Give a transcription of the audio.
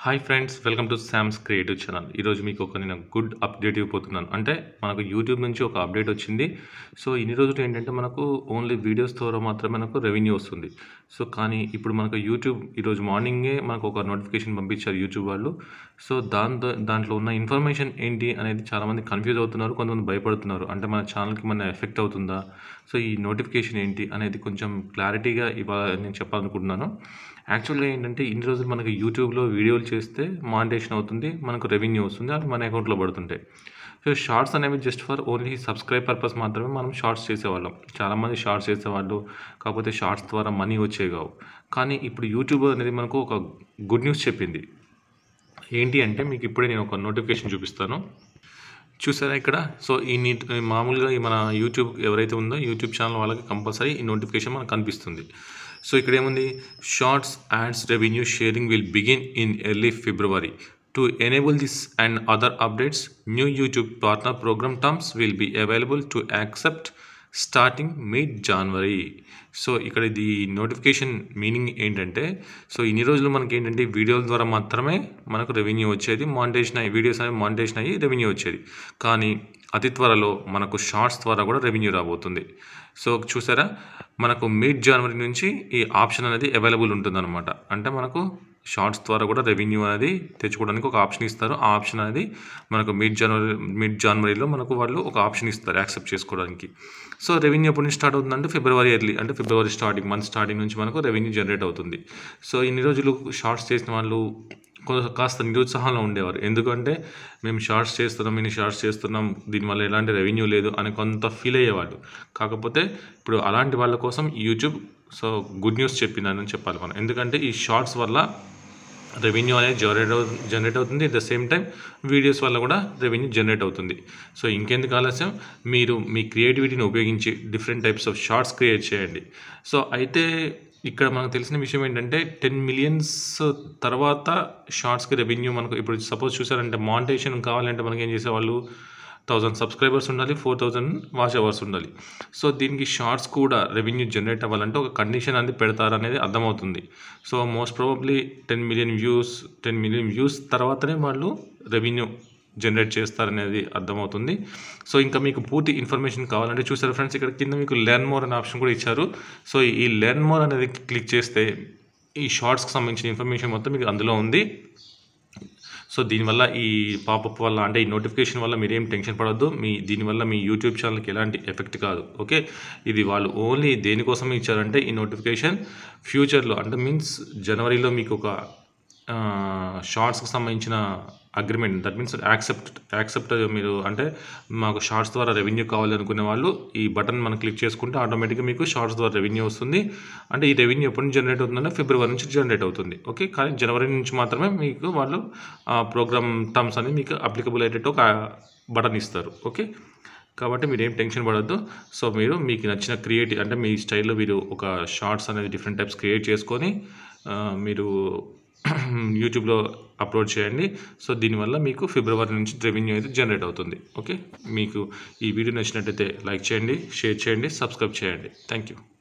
hi friends welcome to Sam's creative channel ఈరోజు మీకు ఒక నేను గుడ్ అప్డేట్ ఇవ్వబోతున్నాను అంటే మనకు యూట్యూబ్ నుంచి ఒక అప్డేట్ వచ్చింది సో ఇన్ని రోజులు ఏంటంటే మనకు ఓన్లీ వీడియోస్ ద్వారా మాత్రమే మనకు రెవెన్యూ వస్తుంది సో కానీ ఇప్పుడు మనకు యూట్యూబ్ ఈరోజు మార్నింగే మనకు ఒక నోటిఫికేషన్ పంపించారు యూట్యూబ్ వాళ్ళు సో దాంతో దాంట్లో ఉన్న ఇన్ఫర్మేషన్ ఏంటి అనేది చాలామంది కన్ఫ్యూజ్ అవుతున్నారు కొంతమంది భయపడుతున్నారు అంటే మన ఛానల్కి మన ఎఫెక్ట్ అవుతుందా సో ఈ నోటిఫికేషన్ ఏంటి అనేది కొంచెం క్లారిటీగా ఇవాళ నేను చెప్పాలనుకుంటున్నాను యాక్చువల్గా ఏంటంటే ఇన్ని రోజులు మనకి యూట్యూబ్లో వీడియోలు చేస్తే మానిటేషన్ అవుతుంది మనకు రెవెన్యూ వస్తుంది అవి మన అకౌంట్లో పడుతుంటాయి సో షార్ట్స్ అనేవి just for only subscribe purpose మాత్రమే మనం షార్ట్స్ చేసేవాళ్ళం చాలామంది షార్ట్స్ చేసేవాళ్ళు కాకపోతే షార్ట్స్ ద్వారా మనీ వచ్చేవి కావు కానీ ఇప్పుడు యూట్యూబ్ అనేది మనకు ఒక గుడ్ న్యూస్ చెప్పింది ఏంటి అంటే మీకు ఇప్పుడే నేను ఒక నోటిఫికేషన్ చూపిస్తాను చూసారా ఇక్కడ సో ఈ నీట్ మామూలుగా ఈ మన యూట్యూబ్ ఎవరైతే ఉందో యూట్యూబ్ ఛానల్ వాళ్ళకి కంపల్సరీ ఈ నోటిఫికేషన్ మనకు కనిపిస్తుంది సో ఇక్కడ ఏముంది shorts ads revenue sharing will begin in early February to enable this and other updates new YouTube partner program terms will be available to accept starting mid January so ఇక్కడ ఇది notification meaning ఏంటంటే so ఇన్ని రోజులు మనకి ఏంటంటే వీడియోల ద్వారా మాత్రమే మనకు రెవెన్యూ వచ్చేది మానిటేషన్ అయ్యి వీడియోస్ అనేవి మానిటేషన్ అయ్యి రెవెన్యూ వచ్చేది కానీ అతి త్వరలో మనకు షార్ట్స్ ద్వారా కూడా రెవెన్యూ రాబోతుంది సో చూసారా మనకు మిడ్ జనవరి నుంచి ఈ ఆప్షన్ అనేది అవైలబుల్ ఉంటుందన్నమాట అంటే మనకు షార్ట్స్ ద్వారా కూడా రెవెన్యూ అనేది తెచ్చుకోవడానికి ఒక ఆప్షన్ ఇస్తారు ఆ ఆప్షన్ అనేది మనకు మిడ్ జనవరి మిడ్ జనవరిలో మనకు వాళ్ళు ఒక ఆప్షన్ ఇస్తారు యాక్సెప్ట్ చేసుకోవడానికి సో రెవెన్యూ ఎప్పటి నుంచి స్టార్ట్ అవుతుందంటే ఫిబ్రవరి ఎర్లీ అంటే ఫిబ్రవరి స్టార్టింగ్ మంత్ స్టార్టింగ్ నుంచి మనకు రెవెన్యూ జనరేట్ అవుతుంది సో ఇన్ని రోజులు షార్ట్స్ చేసిన వాళ్ళు కొంత కాస్త నిరుత్సాహంలో ఉండేవారు ఎందుకంటే మేము షార్ట్స్ చేస్తున్నాం మేము షార్ట్స్ చేస్తున్నాం దీనివల్ల ఎలాంటి రెవెన్యూ లేదు అని కొంత ఫీల్ అయ్యేవాళ్ళు కాకపోతే ఇప్పుడు అలాంటి వాళ్ళ కోసం యూట్యూబ్ సో గుడ్ న్యూస్ చెప్పిందని చెప్పాలి మనం ఎందుకంటే ఈ షార్ట్స్ వల్ల రెవెన్యూ అనేది జనరేట్ అవు జనరేట్ అవుతుంది at the same time videos వల్ల కూడా రెవెన్యూ జనరేట్ అవుతుంది సో ఇంకెందుకు ఆలస్యం మీరు మీ క్రియేటివిటీని ఉపయోగించి different types of shorts create చేయండి సో అయితే ఇక్కడ మనకు తెలిసిన విషయం ఏంటంటే టెన్ మిలియన్స్ తర్వాత షార్ట్స్కి రెవెన్యూ మనకు ఇప్పుడు సపోజ్ చూసారంటే మానిటేషన్ కావాలంటే మనకి ఏం చేసేవాళ్ళు థౌజండ్ సబ్స్క్రైబర్స్ ఉండాలి ఫోర్ థౌజండ్ వాచ్ అవర్స్ ఉండాలి సో దీనికి షార్ట్స్ కూడా రెవెన్యూ జనరేట్ అవ్వాలంటే ఒక కండిషన్ అనేది పెడతారనేది అర్థమవుతుంది so most probably ten million views ten million views తర్వాతనే వాళ్ళు రెవెన్యూ జనరేట్ చేస్తారనేది అర్థమవుతుంది సో ఇంకా మీకు పూర్తి ఇన్ఫర్మేషన్ కావాలంటే చూసారు ఫ్రెండ్స్ ఇక్కడ కింద మీకు లెర్న్ మోర్ అనే ఆప్షన్ కూడా ఇచ్చారు సో ఈ లెర్న్ మోర్ అనేది క్లిక్ చేస్తే ఈ షార్ట్స్కి సంబంధించిన ఇన్ఫర్మేషన్ మొత్తం మీకు అందులో ఉంది సో దీనివల్ల ఈ పాపప్ వల్ల అంటే ఈ నోటిఫికేషన్ వల్ల మీరేం టెన్షన్ పడొద్దు మీ దీనివల్ల మీ యూట్యూబ్ ఛానల్కి ఎలాంటి ఎఫెక్ట్ కాదు ఓకే ఇది వాళ్ళు ఓన్లీ దేనికోసం ఇచ్చారంటే ఈ నోటిఫికేషన్ ఫ్యూచర్లో అంటే మీన్స్ జనవరిలో మీకు ఒక షార్ట్స్కి సంబంధించిన agreement that means accept accept మీరు అంటే మాకు షార్ట్స్ ద్వారా రెవెన్యూ కావాలి అనుకునే వాళ్ళు ఈ బటన్ మనం క్లిక్ చేసుకుంటే ఆటోమేటిక్గా మీకు షార్ట్స్ ద్వారా రెవెన్యూ వస్తుంది అంటే ఈ రెవెన్యూ ఎప్పటి నుంచి జనరేట్ అవుతుందంటే ఫిబ్రవరి నుంచి జనరేట్ అవుతుంది ఓకే కానీ జనవరి నుంచి మాత్రమే మీకు వాళ్ళు ప్రోగ్రామ్ టర్మ్స్ అనేది మీకు అప్లికబుల్ అయ్యేటట్టు ఒక బటన్ ఇస్తారు ఓకే కాబట్టి మీరు ఏం టెన్షన్ పడద్దు సో మీరు మీకు నచ్చిన క్రియేటివ్ అంటే మీ స్టైల్లో మీరు ఒక షార్ట్స్ అనేది డిఫరెంట్ టైప్స్ క్రియేట్ చేసుకొని మీరు యూట్యూబ్లో అప్లోడ్ చేయండి సో దీనివల్ల మీకు ఫిబ్రవరి నుంచి రెవెన్యూ అయితే జనరేట్ అవుతుంది ఓకే మీకు ఈ వీడియో నచ్చినట్టయితే లైక్ చేయండి షేర్ చేయండి సబ్స్క్రైబ్ చేయండి థ్యాంక్ యూ